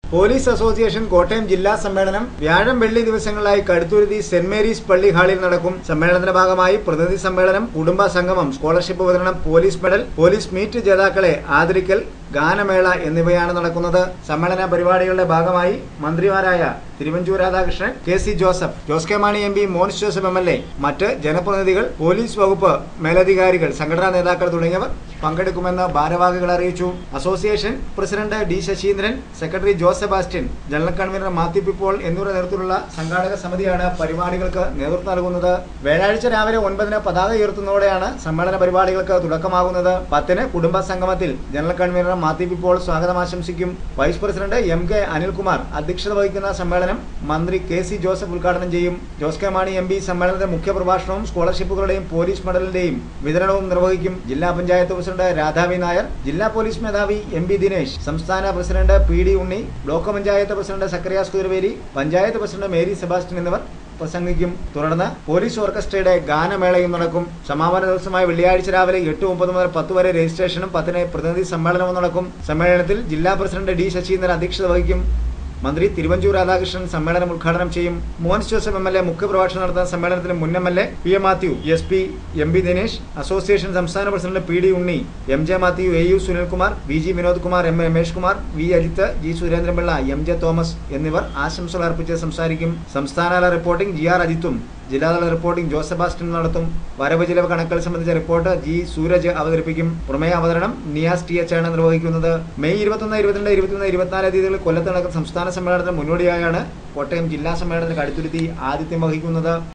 police association Kottayam ജില്ലാ സമ്മേളനം വ്യാഴം വെള്ളി ദിവസങ്ങളിലായി കടുത്തുരുത്തി സെന്റ് മേരീസ് പള്ളി ഹാളിൽ നടക്കും സമ്മേളനത്തിന്റെ ഭാഗമായി പ്രതിനിധി സമ്മേളനം കുടുംബ സംഗമം സ്കോളർഷിപ്പ് വിതരണം പോലീസ് മെഡൽ പോലീസ് മീറ്റ് ജേതാക്കളെ ആദരിക്കൽ ഗാനമേള എന്നിവയാണ് നടക്കുന്നത് സമ്മേളന പരിപാടികളുടെ ഭാഗമായി മന്ത്രിമാരായ Thiruvanchoor Radhakrishnan K C Joseph Jose K Mani M P Mons Joseph M L A മറ്റ് ജനപ്രതിനിധികൾ പോലീസ് വകുപ്പ് മേലധികാരികൾ സംഘടനാ നേതാക്കൾ തുടങ്ങിയവർ പങ്കെടുക്കുമെന്ന് ഭാരവാഹികൾ അറിയിച്ചു association president D Sasheendran secretary Jose Sebastian general convener Mathew Pippol എന്നിവരുടെ നേതൃത്വത്തിലുള്ള സംഘാടക സമിതിയാണ് പരിപാടികൾക്ക് നേതൃത്വം നൽകുന്നത് വ്യാഴാഴ്ച രാവിലെ ഒൻപതിന് പതാക ഉയർത്തുന്നതോടെയാണ് സമ്മേളന പരിപാടികൾക്ക് തുടക്കമാകുന്നത് പത്തിന് കുടുംബ സംഗമത്തിൽ ജനറൽ കൺവീനർ മാത്യു പിപ്പോൾ സ്വാഗതം ആശംസിക്കും vice president M K Anilkumar അധ്യക്ഷത വഹിക്കുന്ന സമ്മേളനം മന്ത്രി കെ സി ജോസഫ് ഉദ്ഘാടനം ചെയ്യും Jose K Mani M P സമ്മേളനത്തിന്റെ മുഖ്യ പ്രഭാഷണവും സ്കോളർഷിപ്പുകളുടെയും പോലീസ് മെഡലിന്റെയും വിതരണവും നിർവഹിക്കും ജില്ലാ പഞ്ചായത്ത് പ്രസിഡന്റ് രാധാവി നായർ ജില്ലാ പോലീസ് മേധാവി എം പി ദിനേശ് സംസ്ഥാന president P D Unni block panchayat president Zacharias Kuthiraveri panchayat president Mary Sebastian എന്നിവർ പ്രസംഗിക്കും തുടർന്ന് പോലീസ് ഓർക്കസ്ട്രയുടെ ഗാനമേളയും നടക്കും സമാപന ദിവസമായ വെള്ളിയാഴ്ച രാവിലെ എട്ട് മുപ്പത് മുതൽ പത്ത് വരെ രജിസ്ട്രേഷനും പത്തിന് പ്രതിനിധി സമ്മേളനവും നടക്കും സമ്മേളനത്തിൽ ജില്ലാ പ്രസിഡന്റ് ഡി ശശീന്ദ്രൻ അധ്യക്ഷത വഹിക്കും മന്ത്രി തിരുവഞ്ചൂർ രാധാകൃഷ്ണൻ സമ്മേളനം ഉദ്ഘാടനം ചെയ്യും Mons Joseph M L A മുഖ്യപ്രഭാഷണം നടത്തുന്ന സമ്മേളനത്തിന് മുൻ M L A P A Mathew S P M P Dinesh association സംസ്ഥാന president P D Unni M J Mathew A U Sunilkumar V G Vinod Kumar M Ramesh Kumar V Ajith G Surendranpillai M J Thomas എന്നിവർ ആശംസകൾ അർപ്പിച്ച് സംസാരിക്കും സംസ്ഥാനതല റിപ്പോർട്ടിംഗ് ജി ആർ അജിത്തും ജില്ലാതല റിപ്പോർട്ടിംഗ് ജോസ് സെബാസ്റ്റ്യൻ നടത്തും വരവ് ചിലവ് കണക്കുകൾ സംബന്ധിച്ച റിപ്പോർട്ട് ജി സൂരജ് അവതരിപ്പിക്കും പ്രമേയ അവതരണം നിയാസ് ടി എച്ച് ആണ് നിർവഹിക്കുന്നത് മെയ് ഇരുപത്തൊന്ന് ഇരുപത്തിരണ്ട് ഇരുപത്തിമൂന്ന് ഇരുപത്തിനാല് തീയതികളിൽ കൊല്ലത്ത് നടക്കുന്ന സംസ്ഥാന സമ്മേളനത്തിന് മുന്നോടിയായാണ് കോട്ടയം ജില്ലാ സമ്മേളനത്തിന് കടുത്തുരുത്തി ആതിഥ്യം വഹിക്കുന്നത്